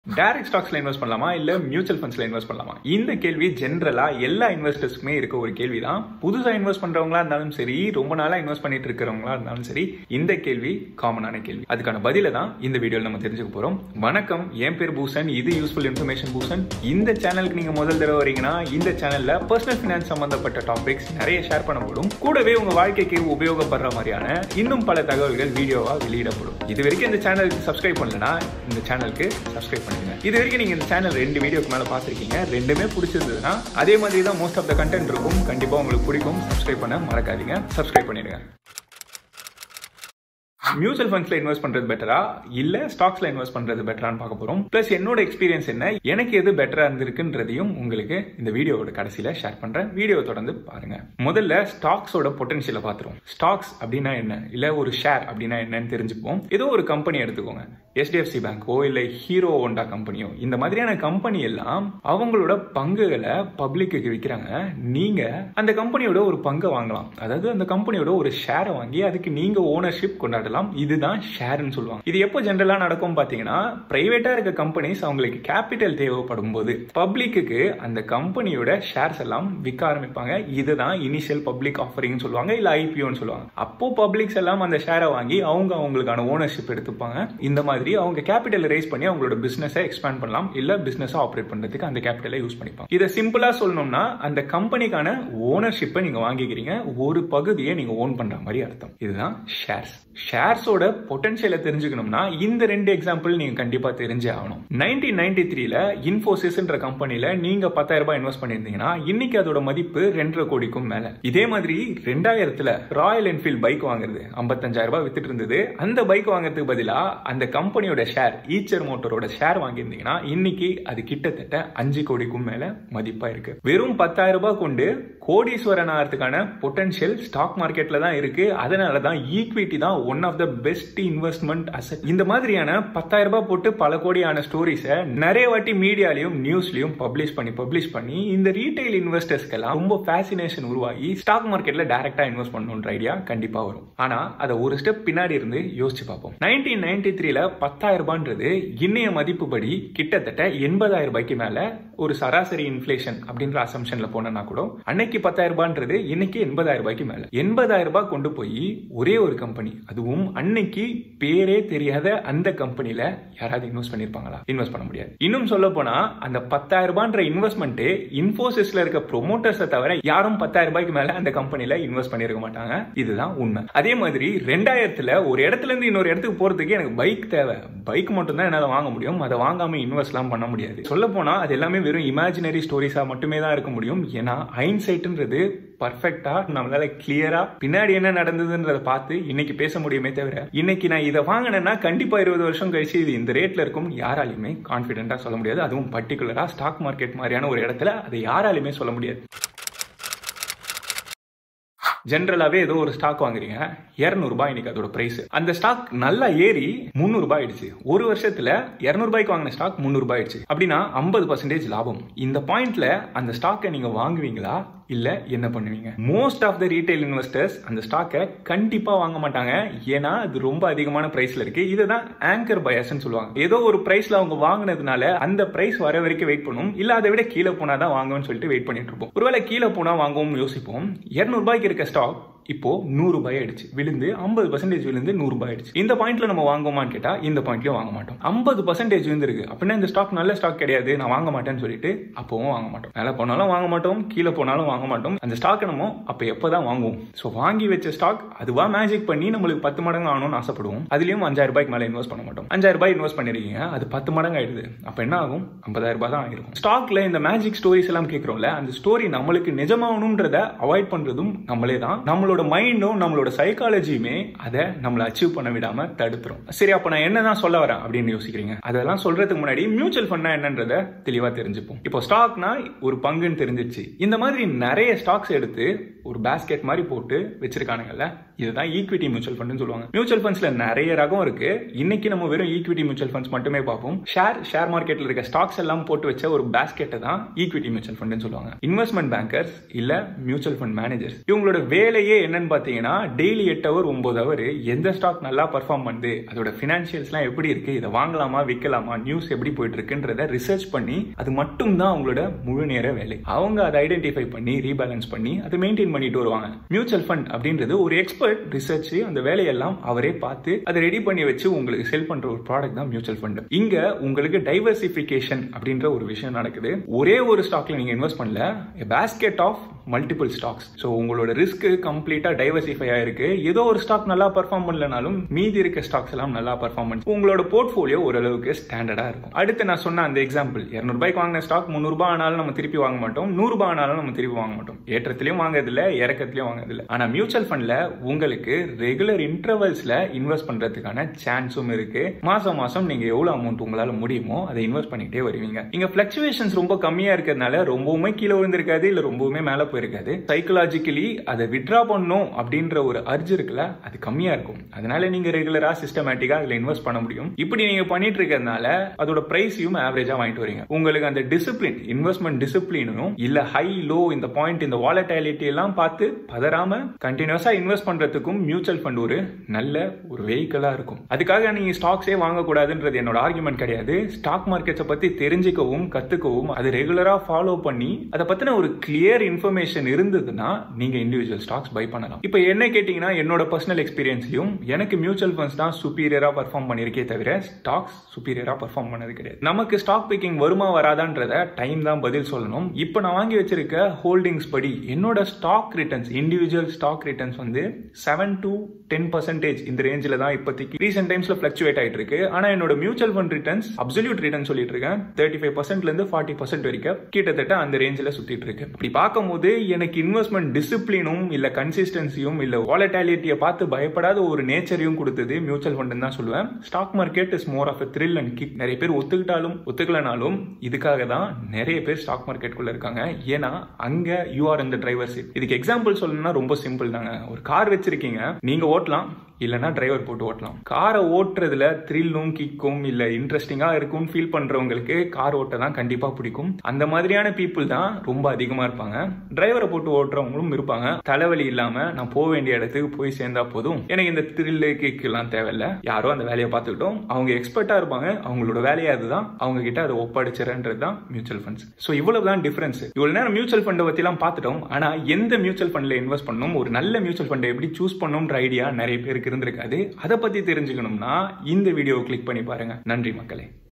direct ஸ்டாக்ஸ்ல invest பண்ணலாமா இல்ல mutual ஃபண்ட்ஸ்ல invest பண்ணலாமா இந்த கேள்வி ஜென்ரலா எல்லா இன்வெஸ்டர்ஸ்க்குமே இருக்க ஒரு கேள்வி தான் புதுசா இன்வெஸ்ட் பண்றவங்களா இருந்தாலும் சரி ரொம்ப நாளா இன்வெஸ்ட் பண்ணிட்டு இருக்கிறவங்களா இருந்தாலும் சரி இந்த கேள்வி காமனான கேள்வி அதுக்கான பதில தான் இந்த வீடியோல நம்ம தெரிஞ்சுக்க போறோம் வணக்கம் என் பேர் பூசன் இது யூஸ்ஃபுல் இன்ஃபர்மேஷன் பூசன் இந்த சேனலுக்கு நீங்க முதல் தடவை வரீங்கன்னா இந்த சேனல்ல பர்சனல் ஃபினான்ஸ் சம்பந்தப்பட்ட டாபிக்ஸ் நிறைய ஷேர் பண்ணப்படும் கூடவே உங்க வாழ்க்கைக்கு உபயோகப்படுற மாதிரியான இன்னும் பல தகவல்கள் வீடியோவா வெளியிடப்படும் இது வரைக்கும் இந்த சேனலுக்கு சப்ஸ்கிரைப் பண்ணலனா இந்த சேனலுக்கு சப்ஸ்கிரைப் பண்ணுங்க இது வரைக்கும் நீங்க இந்த சேனல் ரெண்டு வீடியோக்கு மேல பாத்திருக்கீங்க ரெண்டுமே பிடிச்சிருந்ததுன்னா அதே மாதிரி தான் மோஸ்ட் ஆஃப் த கண்டென்ட் இருக்கும் கண்டிப்பா உங்களுக்கு பிடிக்கும் சப்ஸ்கிரைப் பண்ண மறக்காதீங்க சப்ஸ்கிரைப் பண்ணிடுங்க மியூச்சுவல் ஃபண்ட்ஸ்ல இன்வெஸ்ட் பண்றது பெட்டரா இல்ல ஸ்டாக்ஸ்ல இன்வெஸ்ட் பண்றது பெட்டரான்னு பார்க்க போறோம் பிளஸ் என்னோட எக்ஸ்பீரியன்ஸ் என்ன எனக்கு எது பெட்டரா இருந்திருக்குன்றதையும் உங்களுக்கு இந்த வீடியோவோட கடைசியில ஷேர் பண்றேன் வீடியோ தொடர்ந்து பாருங்க முதல்ல ஸ்டாக்ஸோட பொட்டன்ஷியலை பார்த்துருவோம் ஸ்டாக்ஸ் அப்படின்னா என்ன இல்ல ஒரு ஷேர் அப்படின்னா என்னன்னு தெரிஞ்சுப்போம் ஏதோ ஒரு கம்பெனி எடுத்துக்கோங்க எஸ்டிஎஃப்சி பேங்கோ இல்ல ஹீரோ ஹோண்டா கம்பெனியோ இந்த மாதிரியான கம்பெனி எல்லாம் அவங்களோட பங்குகளை பப்ளிக்கு விற்கிறாங்க நீங்க அந்த கம்பெனியோட ஒரு பங்கை வாங்கலாம் அதாவது அந்த கம்பெனியோட ஒரு ஷேரை வாங்கி அதுக்கு நீங்க ஓனர்ஷிப் கொண்டாடலாம் இதுதான் ஷேர்னு சொல்லுவாங்க இது எப்போ ஜென்ரலா நடக்கும் பாத்தீங்கன்னா பிரைவேட்டா இருக்க கம்பெனிஸ் அவங்களுக்கு கேபிட்டல் தேவைப்படும் போது பப்ளிக்கு அந்த கம்பெனியோட ஷேர்ஸ் எல்லாம் விற்க ஆரம்பிப்பாங்க இதுதான் இனிஷியல் பப்ளிக் ஆஃபரிங் சொல்லுவாங்க இல்ல ஐபிஓன்னு சொல்லுவாங்க அப்போ பப்ளிக்ஸ் எல்லாம் அந்த ஷேரை வாங்கி அவங்க அவங்களுக்கான ஓனர்ஷிப் எடுத்துப்பாங்க இந்த மாதிரி அவங்க கேபிட்டல் ரைஸ் பண்ணி அவங்களோட பிசினஸை எக்ஸ்பேண்ட் பண்ணலாம் இல்ல பிசினஸ் ஆப்ரேட் பண்றதுக்கு அந்த கேபிட்டலை யூஸ் பண்ணிப்பாங்க இதை சிம்பிளா சொல்லணும்னா அந்த கம்பெனிக்கான ஓனர்ஷிப்பை நீங்க வாங்கிக்கிறீங்க ஒரு பகுதியை நீங்க ஓன் பண்ற மாதிரி அர்த்தம் இதுதான் ஷேர்ஸ் ஷேர்ஸோட பொட்டன்ஷியலை தெரிஞ்சுக்கணும்னா இந்த ரெண்டு எக்ஸாம்பிள் நீங்க கண்டிப்பா தெரிஞ்சே ஆகணும் நைன்டீன் நைன்டி த்ரீல இன்ஃபோசிஸ்ன்ற கம்பெனில நீங்க பத்தாயிரம் ரூபாய் இன்வெஸ்ட் பண்ணிருந்தீங்கன்னா இன்னைக்கு அதோட மதிப்பு ரெண்டரை கோடிக்கும் மேல இதே மாதிரி ரெண்டாயிரத்துல ராயல் என்ஃபீல்ட் பைக் வாங்குறது ஐம்பத்தஞ்சாயிரம் ரூபாய் வித்துட்டு இருந்தது அந்த பைக் வாங்குறதுக்கு பதிலா அந்த கம்பெனியோட ஷேர் ஈச்சர் மோட்டரோட ஷேர் வாங்கியிருந்தீங்கன்னா இன்னைக்கு அது கிட்டத்தட்ட அஞ்சு கோடிக்கும் மேல மதிப்பா இருக்கு வெறும் பத்தாயிரம் ரூபாய் கொண்டு கோடீஸ்வரன் ஆகிறதுக்கான பொட்டன்ஷியல் ஸ்டாக் மார்க்கெட்ல தான் இருக்கு அதனால தான் ஈக்விட்டி தான் one of the best investment asset இந்த மாதிரியான பத்தாயிரம் ரூபாய் போட்டு பல கோடியான ஸ்டோரிஸை நிறைய வாட்டி மீடியாலையும் நியூஸ்லயும் பப்ளிஷ் பண்ணி பப்ளிஷ் பண்ணி இந்த ரீட்டைல் இன்வெஸ்டர்ஸ்க்கெல்லாம் ரொம்ப ஃபேசினேஷன் உருவாகி ஸ்டாக் மார்க்கெட்ல டைரக்டா இன்வெஸ்ட் பண்ணணுன்ற ஐடியா கண்டிப்பா வரும் ஆனா அதை ஒரு ஸ்டெப் பின்னாடி இருந்து யோசிச்சு பார்ப்போம் நைன்டீன் நைன்டி த்ரீல பத்தாயிரம் ரூபான்றது இன்னைய மதிப்புப்படி கிட்டத்தட்ட எண்பதாயிரம் ரூபாய்க்கு மேல ஒரு சராசரி இன்ஃபிளேஷன் அப்படின்ற அசம்ஷன்ல போனா கூட அன்னைக்கு பத்தாயிரம் ரூபான்றது இன்னைக்கு எண்பதாயிரம் ரூபாய்க்கு மேல எண்பதாயிரம் ரூபாய் கொண்டு போய் ஒரே ஒரு கம்பெனி அதுவும் அன்னைக்கு பேரே தெரியாத அந்த கம்பெனில யாராவது இன்வெஸ்ட் பண்ணிருப்பாங்களா இன்வெஸ்ட் பண்ண முடியாது இன்னும் சொல்ல போனா அந்த பத்தாயிரம் ரூபான்ற இன்வெஸ்ட்மெண்ட் இன்ஃபோசிஸ்ல இருக்க ப்ரொமோட்டர்ஸை தவிர யாரும் பத்தாயிரம் ரூபாய்க்கு மேல அந்த கம்பெனில இன்வெஸ்ட் பண்ணிருக்க மாட்டாங்க இதுதான் உண்மை அதே மாதிரி ரெண்டாயிரத்துல ஒரு இடத்துல இருந்து இன்னொரு இடத்துக்கு போறதுக்கு எனக்கு பைக் தேவை பைக் மட்டும் தான் என்னால வாங்க முடியும் அதை வாங்காம இன்வெஸ்ட்லாம் பண்ண முடியாது சொல்ல போனா அது எல்லாமே வெறும் இமேஜினரி ஸ்டோரிஸா மட்டுமே தான் இருக்க முடியும் ஏன்னா ஹைன்சைட்ன்றது பர்ஃபெக்டா நம்மளால கிளியரா பின்னாடி என்ன நடந்ததுன்றதை பார்த்து இன்னைக்கு பேச முடியுமே தவிர இன்னைக்கு நான் இதை வாங்கினேன்னா கண்டிப்பா இருபது வருஷம் கழிச்சு இது இந்த ரேட்ல இருக்கும் யாராலையுமே கான்பிடென்டா சொல்ல முடியாது அதுவும் பர்டிகுலரா ஸ்டாக் மார்க்கெட் மாதிரியான ஒரு இடத்துல அதை யாராலையுமே சொல்ல முடியாது ஜென்ரலாவே ஏதோ ஒரு ஸ்டாக் வாங்குறீங்க இரநூறுபா இன்னைக்கு அதோட பிரைஸ் அந்த ஸ்டாக் நல்லா ஏறி முந்நூறு ரூபாய் ஆயிடுச்சு ஒரு வருஷத்துல இரநூறுபாய்க்கு வாங்கின ஸ்டாக் முந்நூறு ரூபாய் ஆயிடுச்சு அப்படின்னா ஐம்பது பர்சன்டேஜ் லாபம் இந்த பாயிண்ட்ல அந்த ஸ்டாக்கை நீங்க வாங்குவீங்களா இல்ல என்ன பண்ணுவீங்க most of the retail investors அந்த ஸ்டாக்கை கண்டிப்பா வாங்க மாட்டாங்க ஏன்னா அது ரொம்ப அதிகமான பிரைஸ்ல இருக்கு இதுதான் ஆங்கர் பயஸ்ன்னு சொல்லுவாங்க ஏதோ ஒரு பிரைஸ்ல அவங்க வாங்கினதுனால அந்த பிரைஸ் வர வரைக்கும் வெயிட் பண்ணும் இல்ல அதை விட கீழே போனாதான் வாங்குவேன்னு சொல்லிட்டு வெயிட் பண்ணிட்டு இருப்போம் ஒருவேளை கீழே போனா வாங்குவோம் யோசிப்போம் இருநூறு ரூபாய்க்கு இருக்க ஸ்டாக் இப்போ நூறு ரூபாய் ஆயிடுச்சு விழுந்து ஐம்பது பர்சன்டேஜ் விழுந்து நூறு ரூபாய் ஆயிடுச்சு இந்த பாயிண்ட்ல நம்ம வாங்குவோமான்னு கேட்டா இந்த பாயிண்ட்லயும் வாங்க மாட்டோம் ஐம்பது பர்சன்டேஜ் விழுந்திருக்கு அப்படின்னா இந்த ஸ்டாக் நல்ல ஸ்டாக் கிடையாது நான் வாங்க மாட்டேன்னு சொல்லிட்டு அப்பவும் வாங்க மாட்டோம் மேல போனாலும் வாங்க மாட்டோம் கீழே போனாலும் வாங்க மாட்டோம் அந்த ஸ்டாக் நம்ம அப்ப எப்பதான் வாங்குவோம் ஸோ வாங்கி வச்ச ஸ்டாக் அதுவா மேஜிக் பண்ணி நம்மளுக்கு பத்து மடங்கு ஆகணும்னு ஆசைப்படுவோம் அதுலயும் அஞ்சாயிரம் ரூபாய்க்கு மேல இன்வெஸ்ட் பண்ண மாட்டோம் அஞ்சாயிரம் ரூபாய் இன்வெஸ்ட் பண்ணிருக்கீங்க அது பத்து மடங்கு ஆயிடுது அப்ப என்ன ஆகும் ஐம்பதாயிரம் ரூபாய் தான் ஆயிருக்கும் ஸ்டாக்ல இந்த மேஜிக் ஸ்டோரிஸ் எல்லாம் கேட்கிறோம்ல அந்த ஸ்டோரி நம்மளுக்கு நிஜமாகணும்ன்றத அவாய்ட் பண்றதும் நம்மளே தான் நம்மளோட மைண்டும் நம்மளோட சைக்காலஜியுமே அதை நம்மளை அச்சீவ் பண்ண விடாம தடுத்துரும் சரி அப்ப நான் என்னதான் சொல்ல வரேன் அப்படின்னு யோசிக்கிறீங்க அதெல்லாம் சொல்றதுக்கு முன்னாடி மியூச்சுவல் ஃபண்ட்னா என்னன்றத தெளிவா தெரிஞ்சுப்போம் இப்போ ஸ்டாக்னா ஒரு பங்குன்னு தெரிஞ்சிருச்சு இந்த மாதிரி நிறைய ஸ்டாக்ஸ் எடுத்து ஒரு பேஸ்கெட் மாதிரி போட்டு வச்சிருக்கானுங்கல்ல இதுதான் ஈக்விட்டி மியூச்சுவல் ஃபண்ட்னு சொல்லுவாங்க மியூச்சுவல் ஃபண்ட்ஸ்ல நிறைய ரகம் இருக்கு இன்னைக்கு நம்ம வெறும் ஈக்விட்டி மியூச்சுவல் ஃபண்ட்ஸ் மட்டுமே பார்ப்போம் ஷேர் ஷேர் மார்க்கெட்ல இருக்க ஸ்டாக்ஸ் எல்லாம் போட்டு வச்ச ஒரு பேஸ்கெட்டை தான் ஈக்விட்டி மியூச்சுவல் ஃபண்ட்னு சொல்லுவாங்க இன்வெஸ்ட்மெண்ட் பேங்கர்ஸ் இல்ல மியூச்சுவல் ஃபண்ட் மேனேஜர்ஸ் இவங்களோட வேலையே என்னன்னு பாத்தீங்கன்னா டெய்லி எட்டு ஹவர் ஒன்பது ஹவர் எந்த ஸ்டாக் நல்லா பர்ஃபார்ம் பண்ணுது அதோட பினான்சியல்ஸ்லாம் எப்படி இருக்கு இதை வாங்கலாமா விற்கலாமா நியூஸ் எப்படி போயிட்டு இருக்குன்றத ரிசர்ச் பண்ணி அது மட்டும் தான் அவங்களோட முழு நேர வேலை அவங்க அதை ஐடென்டிஃபை பண்ணி ரீபேலன்ஸ் பண்ணி அதை மெயின்டைன் பண்ணிட்டு வருவாங்க மியூச்சுவல் ஃபண்ட் அப்படின்றது ஒரு எக்ஸ்பர்ட் ரிசர்ச் அந்த வேலையெல்லாம் அவரே பார்த்து அதை ரெடி பண்ணி வச்சு உங்களுக்கு செல் பண்ற ஒரு ப்ராடக்ட் தான் மியூச்சுவல் ஃபண்ட் இங்க உங்களுக்கு டைவர்சிபிகேஷன் அப்படின்ற ஒரு விஷயம் நடக்குது ஒரே ஒரு ஸ்டாக்ல நீங்க இன்வெஸ்ட் பண்ணல basket of multiple stocks so உங்களோட ரிஸ்க் கம்ப்ளீட்டா டைவர்சிஃபை ஆயிருக்கு ஏதோ ஒரு ஸ்டாக் நல்லா பர்ஃபார்ம் பண்ணலனாலும் மீதி இருக்க ஸ்டாக்ஸ் எல்லாம் நல்லா பர்ஃபார்ம் பண்ணி உங்களோட போர்ட்ஃபோலியோ ஓரளவுக்கு ஸ்டாண்டர்டா இருக்கும் அடுத்து நான் சொன்ன அந்த எக்ஸாம்பிள் இரநூறுபாய்க்கு வாங்கின ஸ்டாக் முந்நூறுபா ஆனாலும் நம்ம திருப்பி வாங்க மாட்டோம் நூறுபா ஆனாலும் நம்ம திருப்பி வாங்க மாட்டோம் ஏற்றத்திலையும் வாங்குறதில்ல இறக்கத்திலையும் வாங்குறதில்ல ஆனா மியூச்சுவல் ஃபண்ட்ல உங்களுக்கு ரெகுலர் இன்டர்வல்ஸ்ல இன்வெஸ்ட் பண்றதுக்கான சான்ஸும் இருக்கு மாசம் மாசம் நீங்க எவ்வளவு அமௌண்ட் உங்களால முடியுமோ அதை இன்வெஸ்ட் பண்ணிட்டே வருவீங்க இங்க பிளக்சுவேஷன்ஸ் ரொம்ப கம்மியா இருக்கிறதுனால ரொம்பவுமே கீழே விழுந்திருக்காது இல்ல ரொம்பவுமே மேல போயிருக்காது சைக்கலாஜிக்கலி அதை விட்ரா பண்ணும் அப்படின்ற ஒரு அர்ஜ் இருக்குல்ல அது கம்மியா இருக்கும் அதனால நீங்க ரெகுலரா சிஸ்டமேட்டிக்கா அதுல இன்வெஸ்ட் பண்ண முடியும் இப்படி நீங்க பண்ணிட்டு இருக்கிறதுனால அதோட பிரைஸையும் ஆவரேஜா வாங்கிட்டு வரீங்க உங்களுக்கு அந்த டிசிப்ளின் இன்வெஸ்ட்மெண்ட் டிசிப்ளினும் இல்ல ஹை லோ இந்த பாயிண்ட் இந்த வாலட்டாலிட்டி எல்லாம் பார்த்து பதறாம கண்டினியூஸா இன்வெஸ்ட் பண்றதுக்கும் மியூச்சுவல் ஃபண்ட் ஒரு நல்ல ஒரு வெஹிக்கிளா இருக்கும் அதுக்காக நீங்க ஸ்டாக்ஸே வாங்கக்கூடாதுன்றது என்னோட ஆர்குமெண்ட் கிடையாது ஸ்டாக் மார்க்கெட்ஸை பத்தி தெரிஞ்சுக்கவும் கத்துக்கவும் அது ரெகுலரா ஃபாலோ பண்ணி அதை பத்தின ஒரு கிளியர் இன்ஃபர்மேஷன் இருந்ததுன்னா நீங்க இண்டிவிஜுவல் ஸ்டாக்ஸ் பை பண்ணலாம் இப்போ என்ன கேட்டீங்கன்னா என்னோட பர்சனல் எக்ஸ்பீரியன்ஸ்லயும் எனக்கு மியூச்சுவல் ஃபண்ட்ஸ் தான் சுப்பீரியரா பர்ஃபார்ம் பண்ணிருக்கே தவிர ஸ்டாக்ஸ் சுப்பீரியரா பர்ஃபார்ம் பண்ணது கிடையாது நமக்கு ஸ்டாக் பிக்கிங் வருமா வராதான்றத டைம் தான் பதில் சொல்லணும் இப்போ நான் வாங்கி வச்சிருக்க ஹோல்டிங்ஸ் படி என்னோட stock returns individual stock returns வந்து செவன் டு டென் பர்சன்டேஜ் இந்த ரேஞ்சில் தான் இப்போதைக்கு ரீசெண்ட் டைம்ஸ்ல ஃபிளக்சுவேட் ஆயிட்டு இருக்கு ஆனா என்னோட mutual fund returns absolute return சொல்லிட்டு இருக்கேன் தேர்ட்டி ஃபைவ் பர்சன்ட்ல இருந்து ஃபார்ட்டி பர்சன்ட் வரைக்கும் கிட்டத்தட்ட அந்த ரேஞ்சில் சுத்திட்டு இருக்கு இப்படி பார்க்கும்போது எனக்கு இன்வெஸ்ட்மெண்ட் டிசிப்ளினும் இல்ல கன்சிஸ்டன்சியும் இல்ல வாலட்டாலிட்டியை பார்த்து பயப்படாத ஒரு நேச்சரையும் கொடுத்தது மியூச்சுவல் ஃபண்ட் தான் சொல்லுவேன் stock market is more of thrill and kick நிறைய பேர் ஒத்துக்கிட்டாலும் ஒத்துக்கலனாலும் இதுக்காக தான் நிறைய பேர் ஸ்டாக் மார்க்கெட்டுக்குள்ள இருக்காங்க ஏன்னா அங்க யூ ஆர் இந்த டிரைவர் சீட் இதுக்கு எக்ஸாம்பிள் சொல்லணும்னா ரொம்ப சிம்பிள் தாங்க ஒரு கார் வச்சிருக்கீங்க நீங்க ஓட்டலாம் இல்லைன்னா டிரைவர் போட்டு ஓட்டலாம் காரை ஓட்டுறதுல த்ரில்லும் கிக்கும் இல்ல இன்ட்ரெஸ்டிங்கா இருக்கும்னு ஃபீல் பண்றவங்களுக்கு கார் ஓட்ட தான் கண்டிப்பா பிடிக்கும் அந்த மாதிரியான பீப்புள் தான் ரொம்ப அதிகமா இருப்பாங்க டிரைவரை போட்டு ஓட்டுறவங்களும் இருப்பாங்க தலைவலி இல்லாம நான் போக வேண்டிய இடத்துக்கு போய் சேர்ந்தா போதும் எனக்கு இந்த த்ரில்லு கிக் எல்லாம் தேவையில்ல யாரோ அந்த வேலையை பார்த்துக்கிட்டோம் அவங்க எக்ஸ்பர்ட்டா இருப்பாங்க அவங்களோட வேலையை அதுதான் அவங்க கிட்ட அதை ஒப்படைச்சிடன்றது தான் மியூச்சுவல் ஃபண்ட்ஸ் ஸோ இவ்வளவு தான் டிஃபரன்ஸ் இவ்வளவு நேரம் மியூச்சுவல் ஃபண்டை பத்தி எல்லாம் பார்த்துட்டோம் ஆனா எந்த மியூச்சுவல் ஃபண்ட்ல இன்வெஸ்ட் பண்ணணும் ஒரு நல்ல மியூச்சுவல் ஃபண்டை எப்படி சூஸ் பண்ணணும்ன்ற ஐடியா நிறைய பேருக்கு இருந்திருக்காது அதை பத்தி தெரிஞ்சுக்கணும்னா இந்த வீடியோவை கிளிக் பண்ணி பாருங்க நன்றி மக்களே